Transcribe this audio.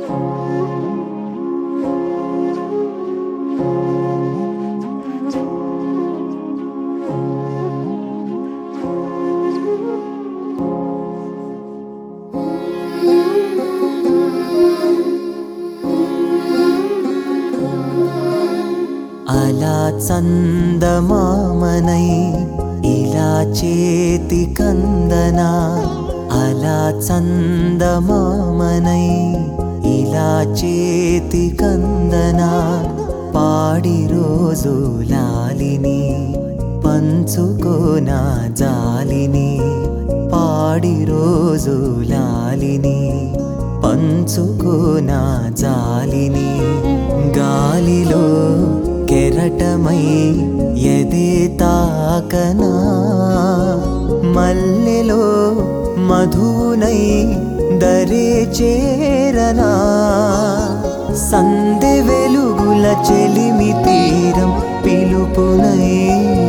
అలా చందమామనై ఇలా చేతి కందనా అలా చందమామనై ఇలా చేతి కందనా పాడి రోజు లాలిని పంచుకోనా జాలిని పాడి రోజు లాలిని పంచుకోనా జాలిని గాలిలో కెరటమై ఎదే తాకనా మల్లెలో మధునై దరే చేరనా సందె వెలుగుల చెలిమి తీరం పిలుపునై